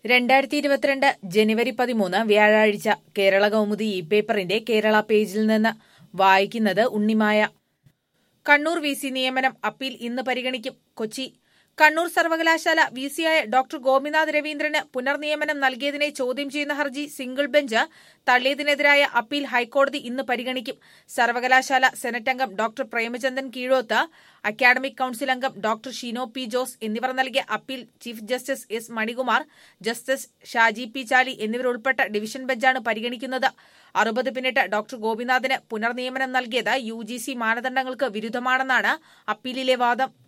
രണ്ടായിരത്തി ഇരുപത്തിരണ്ട് ജനുവരി പതിമൂന്ന് വ്യാഴാഴ്ച കേരള കൗമുദി ഇ പേപ്പറിന്റെ കേരള പേജിൽ നിന്ന് വായിക്കുന്നത് ഉണ്ണിമായ കണ്ണൂർ വി സി നിയമനം അപ്പീൽ ഇന്ന് പരിഗണിക്കും കൊച്ചി കണ്ണൂർ സർവകലാശാല വി സിയായ ഡോക്ടർ ഗോപിനാഥ് രവീന്ദ്രന് പുനർനിയമനം നൽകിയതിനെ ചോദ്യം ചെയ്യുന്ന ഹർജി സിംഗിൾ ബെഞ്ച് തള്ളിയതിനെതിരായ അപ്പീൽ ഹൈക്കോടതി ഇന്ന് പരിഗണിക്കും സർവകലാശാല സെനറ്റ് അംഗം doctor Premachandran Keezhoth academic council അംഗം ഡോക്ടർ ഷിനോ പി ജോസ് എന്നിവർ നൽകിയ appeal chief justice S Manikumar justice Shaji P Chali എന്നിവരുൾപ്പെട്ട ഡിവിഷൻ ബെഞ്ചാണ് പരിഗണിക്കുന്നത് അറുപത് പിന്നിട്ട് ഡോക്ടർ ഗോപിനാഥിന് പുനർനിയമനം നൽകിയത് യു ജി സി മാനദണ്ഡങ്ങൾക്ക് വിരുദ്ധമാണെന്നാണ് അപ്പീലിലെ വാദം